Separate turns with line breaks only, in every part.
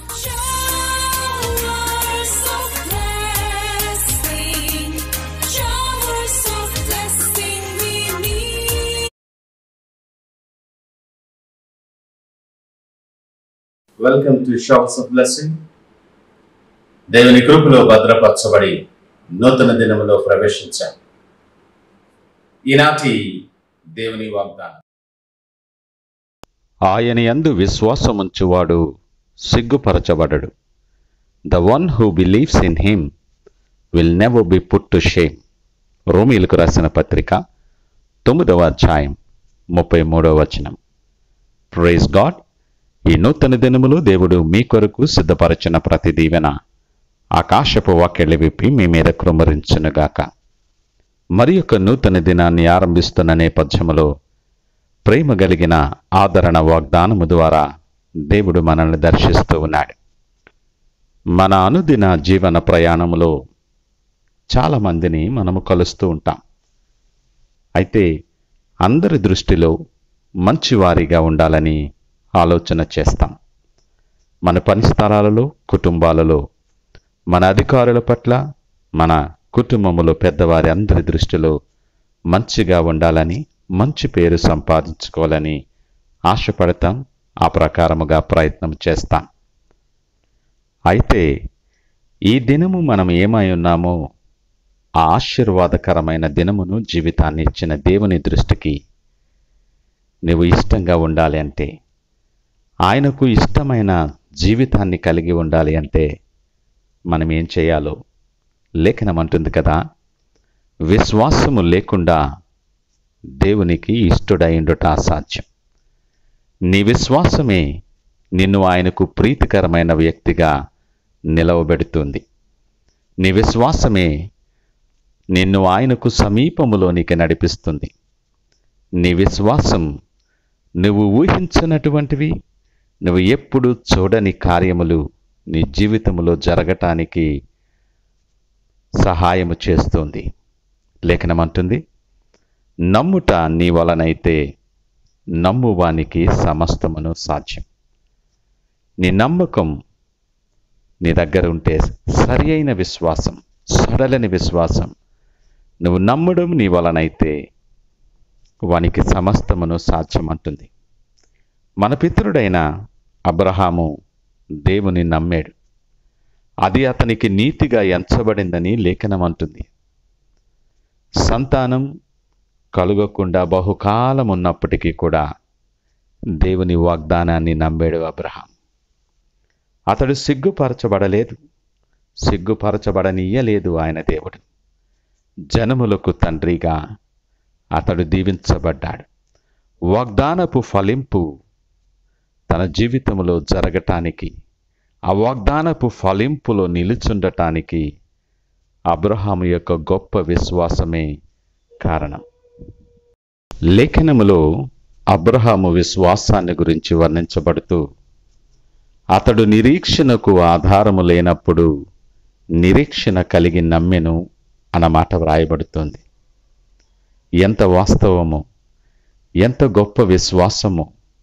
Showers of blessing, showers of blessing we need.
Welcome to showers of blessing దేవుని కృపలో భద్రపరచబడి నూతన దినములో ప్రవేశించాం ఈనాటి దేవుని వాగ్దానం
ఆయన యందు విశ్వాసముంచువాడు సిగ్గుపరచబడడు the one who believes in him will never be put to shame రోమిలకు రాసిన పత్రిక తొమ్మిదవ అధ్యాయం ముప్పై మూడవ వచనం ప్రైజ్ గాడ్ ఈ నూతన దినములో దేవుడు మీ కొరకు సిద్ధపరచిన ప్రతి దీవెన ఆకాశపు వాక్యలు విప్పి మీ మీద కృమరించునుగాక మరి యొక్క నూతన దినాన్ని ఆరంభిస్తున్న నేపథ్యములో ప్రేమ కలిగిన ఆదరణ వాగ్దానము ద్వారా దేవుడు మనల్ని దర్శిస్తూ ఉన్నాడు మన అనుదిన జీవన ప్రయాణములో చాలామందిని మనము కలుస్తూ ఉంటాం అయితే అందరి దృష్టిలో మంచివారిగా ఉండాలని ఆలోచన చేస్తాం మన పని స్థలాలలో కుటుంబాలలో మన అధికారుల పట్ల మన కుటుంబములో పెద్దవారి అందరి దృష్టిలో మంచిగా ఉండాలని మంచి పేరు సంపాదించుకోవాలని ఆశపడతాం ఆ ప్రకారముగా ప్రయత్నం చేస్తాం అయితే ఈ దినము మనం ఏమై ఉన్నామో ఆ ఆశీర్వాదకరమైన దినమును జీవితాన్ని ఇచ్చిన దేవుని దృష్టికి నువ్వు ఇష్టంగా ఉండాలి అంటే ఆయనకు ఇష్టమైన జీవితాన్ని కలిగి ఉండాలి అంటే మనం ఏం చేయాలో లేఖనం అంటుంది కదా విశ్వాసము లేకుండా దేవునికి ఇష్టడైండుట అసాధ్యం నీ విశ్వాసమే నిన్ను ఆయనకు ప్రీతికరమైన వ్యక్తిగా నిలవబెడుతుంది నీ విశ్వాసమే నిన్ను ఆయనకు సమీపములోనికి నడిపిస్తుంది నీ విశ్వాసం నువ్వు ఊహించినటువంటివి నువ్వు ఎప్పుడు చూడని కార్యములు నీ జీవితంలో జరగటానికి సహాయము చేస్తుంది లేఖనమంటుంది నమ్ముట నీ వలనైతే నమ్మువానికి సమస్తమును సాధ్యం నీ నమ్మకం నీ దగ్గర ఉంటే సరి అయిన విశ్వాసం సడలని విశ్వాసం నువ్వు నమ్మడం నీ వలనైతే వానికి సమస్తమును సాధ్యమంటుంది మన పితరుడైన అబ్రహాము దేవుని నమ్మాడు అది అతనికి నీతిగా ఎంచబడిందని లేఖనం అంటుంది సంతానం కలుగకుండా బహుకాలం ఉన్నప్పటికీ కూడా దేవుని వాగ్దానాన్ని నమ్మాడు అబ్రహాం అతడు సిగ్గుపరచబడలేదు సిగ్గుపరచబడనీయలేదు ఆయన దేవుడు జనములకు తండ్రిగా అతడు దీవించబడ్డాడు వాగ్దానపు ఫలింపు తన జీవితంలో జరగటానికి ఆ వాగ్దానపు ఫలింపులో నిలుచుండటానికి అబ్రహాము యొక్క గొప్ప విశ్వాసమే కారణం లేఖనములో అబ్రహాము విశ్వాసాన్ని గురించి వర్ణించబడుతూ అతడు నిరీక్షణకు ఆధారము లేనప్పుడు నిరీక్షణ కలిగి నమ్మెను అన్నమాట వ్రాయబడుతుంది ఎంత వాస్తవము ఎంత గొప్ప విశ్వాసము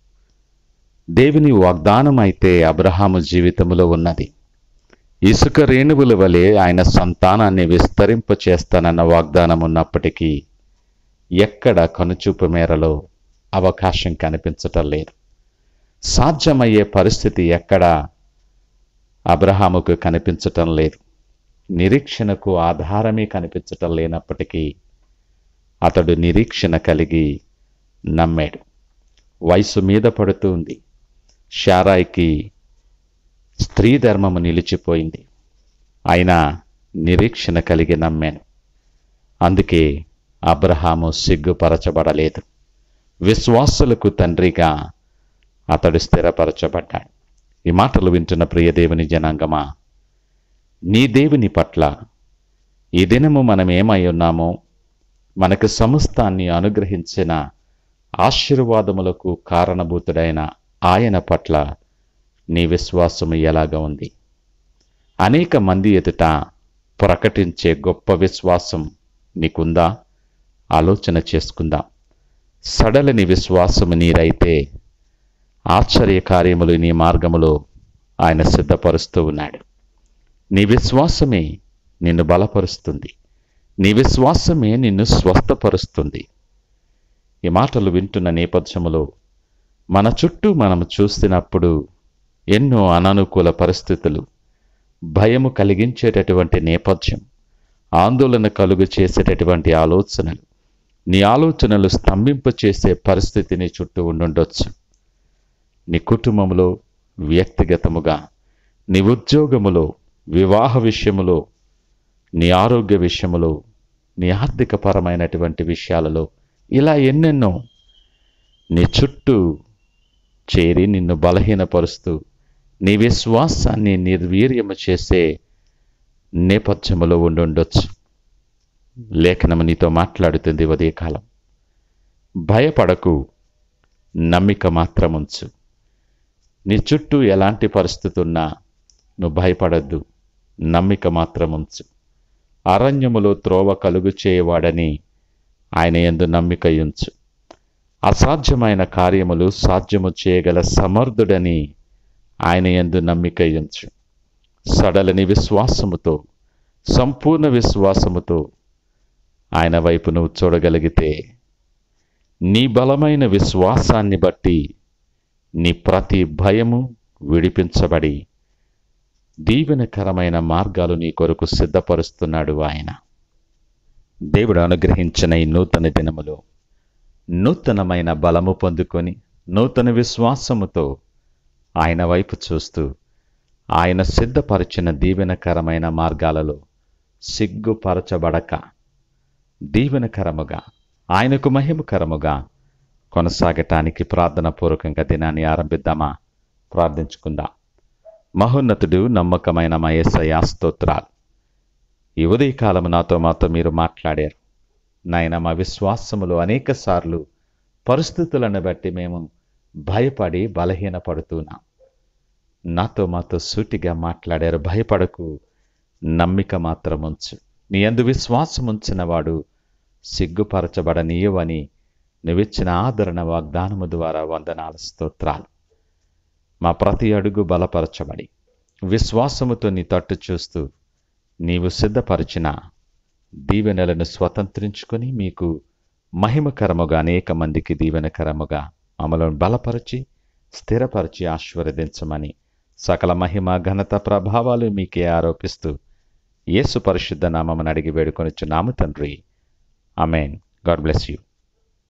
దేవుని వాగ్దానం అయితే అబ్రహాము జీవితంలో ఉన్నది ఇసుక రేణువుల వలె ఆయన సంతానాన్ని విస్తరింప చేస్తానన్న వాగ్దానం ఉన్నప్పటికీ ఎక్కడ కనుచూపు మేరలో అవకాశం కనిపించటం లేదు సాధ్యమయ్యే పరిస్థితి ఎక్కడా అబ్రహాముకు కనిపించటం లేదు నిరీక్షణకు ఆధారమే కనిపించటం లేనప్పటికీ అతడు నిరీక్షణ కలిగి నమ్మాడు వయసు మీద పడుతుంది షారాయికి స్త్రీ ధర్మము నిలిచిపోయింది అయినా నిరీక్షణ కలిగి నమ్మాను అందుకే అబ్రహాము సిగ్గుపరచబడలేదు విశ్వాసులకు తండ్రిగా అతడు స్థిరపరచబడ్డాడు ఈ మాటలు వింటున్న ప్రియ దేవుని జనాంగమా నీ దేవుని పట్ల ఈ దినము మనం ఏమై ఉన్నామో మనకు సమస్తాన్ని అనుగ్రహించిన ఆశీర్వాదములకు కారణభూతుడైన ఆయన పట్ల నీ విశ్వాసము ఎలాగ ఉంది అనేక మంది ఎదుట ప్రకటించే గొప్ప విశ్వాసం నీకుందా ఆలోచన చేసుకుందాం సడలని విశ్వాసము నీరైతే ఆశ్చర్య కార్యములు నీ మార్గములో ఆయన సిద్ధపరుస్తూ ఉన్నాడు నీ విశ్వాసమే నిన్ను బలపరుస్తుంది నీ విశ్వాసమే నిన్ను స్వస్థపరుస్తుంది ఈ మాటలు వింటున్న నేపథ్యములో మన చుట్టూ మనం చూస్తున్నప్పుడు ఎన్నో అననుకూల పరిస్థితులు భయము కలిగించేటటువంటి నేపథ్యం ఆందోళన కలుగు చేసేటటువంటి ఆలోచనలు నీ ఆలోచనలు స్తంభింప చేసే పరిస్థితి నీ చుట్టూ ఉండుండొచ్చు నీ కుటుంబంలో వ్యక్తిగతముగా నీ ఉద్యోగములో వివాహ విషయములో నీ ఆరోగ్య విషయములో నీ ఆర్థికపరమైనటువంటి విషయాలలో ఇలా ఎన్నెన్నో నీ చుట్టూ చేరి నిన్ను బలహీనపరుస్తూ నీ విశ్వాసాన్ని నిర్వీర్యము చేసే నేపథ్యములో ఉండుండొచ్చు లేఖనము నీతో మాట్లాడుతుంది ఉదయకాలం భయపడకు నమ్మిక మాత్రం ఉంచు నీ చుట్టూ ఎలాంటి పరిస్థితి ఉన్నా నువ్వు భయపడద్దు నమ్మిక మాత్రం ఉంచు అరణ్యములో త్రోవ కలుగు చేయవాడని ఆయన ఎందు నమ్మిక ఉంచు అసాధ్యమైన కార్యములు సాధ్యము చేయగల సమర్థుడని ఆయన ఎందు నమ్మిక ఉంచు సడలని విశ్వాసముతో సంపూర్ణ విశ్వాసముతో ఆయన వైపు నువ్వు చూడగలిగితే నీ బలమైన విశ్వాసాన్ని బట్టి నీ ప్రతి భయము విడిపించబడి దీవెనకరమైన మార్గాలు నీ కొరకు సిద్ధపరుస్తున్నాడు ఆయన దేవుడు అనుగ్రహించిన ఈ నూతన దినములో నూతనమైన బలము పొందుకొని నూతన విశ్వాసముతో ఆయన వైపు చూస్తూ ఆయన సిద్ధపరిచిన దీవెనకరమైన మార్గాలలో సిగ్గుపరచబడక దీవెనకరముగా ఆయనకు మహిమకరముగా కొనసాగటానికి ప్రార్థన పూర్వకంగా దినాన్ని ఆరంభిద్దామా ప్రార్థించుకుందాం మహోన్నతుడు నమ్మకమైన మయేసయా స్తోత్రాలు ఈ ఉదయకాలము నాతో మాతో మీరు మాట్లాడారు నాయన మా విశ్వాసములో అనేక సార్లు పరిస్థితులను బట్టి మేము భయపడి బలహీనపడుతున్నాం నాతో మాతో సూటిగా మాట్లాడారు భయపడకు నమ్మిక మాత్రం ఉంచు నీ అందు విశ్వాసం ఉంచిన వాడు సిగ్గుపరచబడనీయవని నువ్విచ్చిన ఆదరణ వాగ్దానము ద్వారా వందనాల స్తోత్రాలు మా ప్రతి అడుగు బలపరచబడి విశ్వాసముతో నీ తట్టు చూస్తూ నీవు సిద్ధపరిచిన దీవెనలను స్వతంత్రించుకొని మీకు మహిమకరముగా అనేక మందికి దీవెనకరముగా మమ్మలను బలపరిచి స్థిరపరిచి ఆశీర్వదించమని సకల మహిమ ఘనత ప్రభావాలు మీకే ఆరోపిస్తూ యేసు పరిశుద్ధ నామమును అడిగి వేడుకొనిచ్చు నాము తండ్రి అమేన్ గాడ్ బ్లెస్ యూ